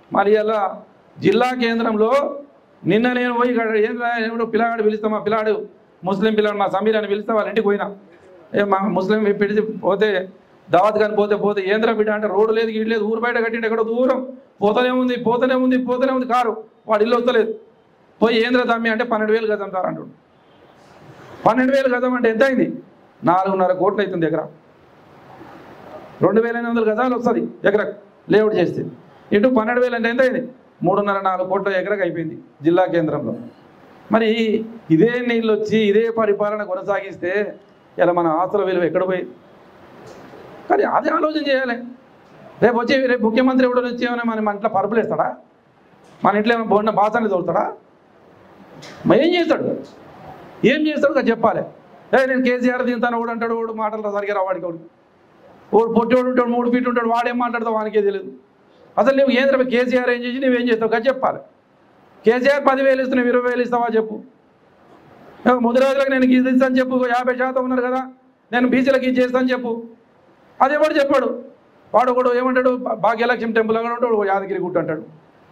మరి అలా జిల్లా కేంద్రంలో నిన్న నేను పోయి ఇక్కడ ఏం రా, ఏమిటో పిల్లగాడు పిలుస్తా మా పిల్లాడు ముస్లిం పిల్లాడు మా సమీర్ అని పిలిస్తే వాళ్ళ ఇంటికి పోయినా ఏ మా ముస్లిం పిలిచి పోతే దావత్ కానీ పోతే పోతే ఏంద్ర బిడ్డ అంటే రోడ్డు లేదు గీడు లేదు ఊరు బయట కట్టిండు ఎక్కడో దూరం పోతూనే ఉంది పోతూనే ఉంది పోతూనే ఉంది కారు వాడు ఇల్లు వస్తలేదు పోయి ఏంద్ర తమ్మి అంటే పన్నెండు వేలు గజం సార్ అంటాడు పన్నెండు వేలు గజం అంటే ఎంత అయింది నాలుగున్నర కోట్లు అవుతుంది ఎకరా రెండు వేల ఎనిమిది వందల గజాలు వస్తుంది ఎకరా లేఅవుట్ చేస్తే ఇటు పన్నెండు వేలు అంటే ఎంత అయింది మూడున్నర నాలుగు కోట్ల ఎకరకు అయిపోయింది జిల్లా కేంద్రంలో మరి ఇదే నీళ్ళు వచ్చి ఇదే పరిపాలన కొనసాగిస్తే ఇలా మన ఆస్తుల విలువ ఎక్కడ పోయి కానీ అదే ఆలోచన చేయాలి రేపు వచ్చి రేపు ముఖ్యమంత్రి ఎవడో వచ్చి ఏమైనా మన మన ఇంట్లో పరుపులు వేస్తాడా మన ఇంట్లో ఏమైనా బోడిన బాసాన్ని తోలుతాడా మరి ఏం చేస్తాడు ఏం చేస్తాడు కదా చెప్పాలి ఏ నేను కేసీఆర్ తింటాను వాడు అంటాడు వాడు మాటలు సరిగ్గా రావాడికి వాడు వాడు పొట్టోడు ఉంటాడు మూడు ఫీట్లు ఉంటాడు వాడేం మాట్లాడతావు వానికే తెలియదు అసలు నువ్వు ఏం చెప్పి కేసీఆర్ ఏం చేసి నువ్వేం చేస్తావు కదా చెప్పాలి కేసీఆర్ పదివేలు ఇస్తున్నావు ఇరవై వేలు ఇస్తావా చెప్పు ఏ, ముదిరాజులకు నేను ఇది ఇస్తాను చెప్పు యాభై శాతం ఉన్నారు కదా నేను బీసీలకు ఇది చేస్తాను చెప్పు అదే వాడు చెప్పాడు వాడు ఒకడు ఏమంటాడు భా- భాగ్యలక్ష్మి టెంపుల్ అని ఉంటాడు ఒకడు యాదగిరి గుట్ట అంటాడు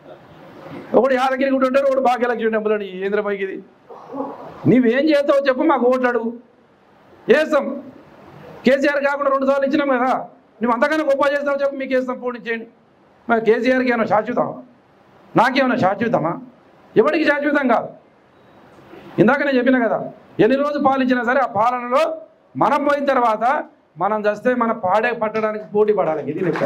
ఒకడు యాదగిరి గుట్ట అంటాడు ఒకడు భాగ్యలక్ష్మి టెంపుల్ అని ఏంద్రమైకి ఇది నీవేం చేస్తావో చెప్పు మాకు ఓట్లు అడుగు వేస్తాం కేసీఆర్ కాకుండా రెండు సార్లు ఇచ్చినాం కదా నువ్వు అంతకన్నా గొప్ప చేస్తావు చెప్పు మీకు వేస్తాం పోటీ చేయండి మరి కేసీఆర్కి ఏమైనా శాశ్వతమా నాకేమైనా శాశ్వతమా ఎవరికి శాశ్వతం కాదు ఇందాక నేను చెప్పిన కదా ఎన్ని రోజులు పాలించినా సరే ఆ పాలనలో మనం పోయిన తర్వాత మనం చస్తే మన పాడే పట్టడానికి పోటీ పడాలి ఇది లెక్క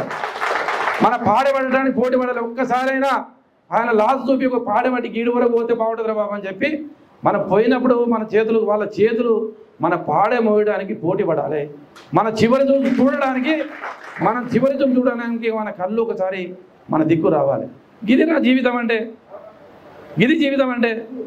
మన పాడే పడడానికి పోటీ పడాలి ఒక్కసారైనా ఆయన లాస్ట్ చూపి ఒక పాడే పట్టి గీడు వరకు పోతే బాగుంటుందిరా బాబు అని చెప్పి మనం పోయినప్పుడు మన చేతులు వాళ్ళ చేతులు మన పాడే మోయడానికి పోటీ పడాలి మన చివరి చూపు చూడడానికి మన చివరి చూపు చూడడానికి మన కళ్ళు ఒకసారి మన దిక్కు రావాలి ఇది నా జీవితం అంటే ఇది జీవితం అంటే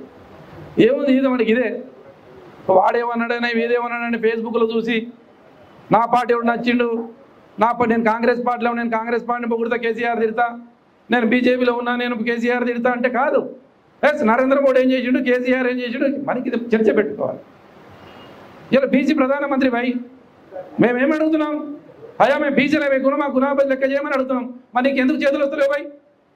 ఏముంది జీవితం అంటే ఇదే వాడేమన్నాడని వీడేమన్నాడని ఫేస్బుక్లో చూసి నా పార్టీ ఎవడు నచ్చిండు నా పా నేను కాంగ్రెస్ పార్టీలో నేను కాంగ్రెస్ పార్టీని పొగుడుతా కేసీఆర్ తిడతా నేను బీజేపీలో ఉన్నా నేను కేసీఆర్ తిడతా అంటే కాదు ఎస్ నరేంద్ర మోడీ ఏం చేసిండు కేసీఆర్ ఏం చేసిండు మనకి ఇది చర్చ పెట్టుకోవాలి ఇలా బీసీ ప్రధానమంత్రి భయ్ మేమేం అడుగుతున్నాం అయ్యా మేము బీసీలో వేకున్నాం మా గుణాపతి లెక్క చేయమని అడుగుతున్నాం మరి నీకు ఎందుకు చేతులు వస్తలేవు భయ్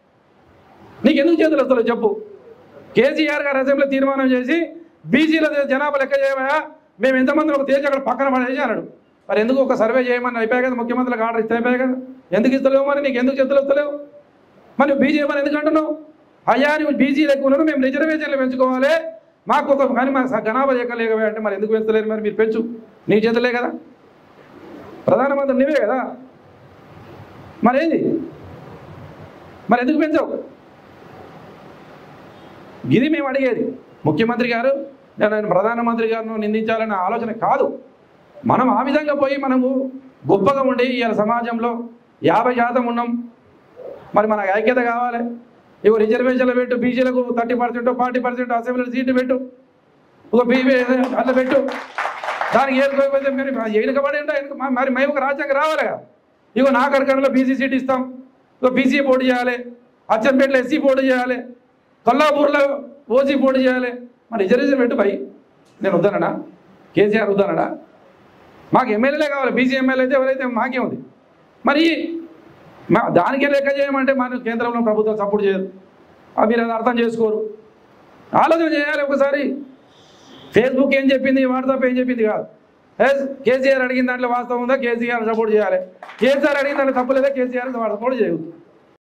నీకు ఎందుకు చేతులు వస్తలేవు చెప్పు కేసీఆర్ గారు అసెంబ్లీ తీర్మానం చేసి బీసీల జనాభా లెక్క చేయమయా మేము ఎంతమంది ఒక తేల్చి అక్కడ పక్కన పడేసి అన్నాడు మరి ఎందుకు ఒక సర్వే చేయమని అయిపోయా కదా ముఖ్యమంత్రికి ఆర్డర్ ఇస్తే అయిపోయా కదా ఎందుకు ఇస్తలేవు మరి నీకు ఎందుకు చేతులు వస్తలేవు మరి నువ్వు బీజేపీ అని ఎందుకు అంటున్నావు అయ్యా నువ్వు బీజీ లెక్క ఉన్నాను మేము రిజర్వేషన్లు పెంచుకోవాలి మాకు ఒక కానీ మా జనాభా లెక్క లేకపోయా అంటే మరి ఎందుకు పెంచలేరు మరి మీరు పెంచు నీ చేతులే కదా ప్రధానమంత్రి నీవే కదా మరి ఏంది మరి ఎందుకు పెంచావు ఇది మేము అడిగేది ముఖ్యమంత్రి గారు నేను ఆయన ప్రధానమంత్రి గారిని నిందించాలనే ఆలోచన కాదు మనం ఆ విధంగా పోయి మనము గొప్పగా ఉండి ఇవాళ సమాజంలో యాభై శాతం ఉన్నాం మరి మనకు ఐక్యత కావాలి ఇగో రిజర్వేషన్లు పెట్టు బీసీలకు thirty percent forty percent assembly సీట్లు పెట్టు ఒక బీబీ అట్లా పెట్టు దానికి ఏడుకోకపోతే మరి ఎనుకబడి ఉంటే ఎనుక మరి మేము ఒక రాజ్యాంగం రావాలి కదా ఇగో నా కరకడలో బీసీ సీట్ ఇస్తాం ఇగో బీసీ పోటీ చేయాలి అచ్చంపేటలో ఎస్సీ పోటీ చేయాలి కొల్లాపూర్లో ఓసీ పోటీ చేయాలి మరి రిజర్వేషన్ పెట్టు భయ్ నేను వద్దనడా కేసీఆర్ వద్దనడా మాకు ఎమ్మెల్యేలే కావాలి బీసీ ఎమ్మెల్యే అయితే ఎవరైతే మాకే ఉంది మరి మా దానికే లెక్క చేయమంటే మన కేంద్రంలో ప్రభుత్వం సపోర్ట్ చేయదు అవి మీరు అది అర్థం చేసుకోరు ఆలోచన చేయాలి ఒకసారి ఫేస్బుక్ ఏం చెప్పింది వాట్సాప్ ఏం చెప్పింది కాదు ఎస్ కేసీఆర్ అడిగిన దాంట్లో వాస్తవం ఉందా కేసీఆర్ సపోర్ట్ చేయాలి కేసీఆర్ అడిగిన దాంట్లో తప్పులేదా కేసీఆర్ సపోర్ట్ చేయవద్దు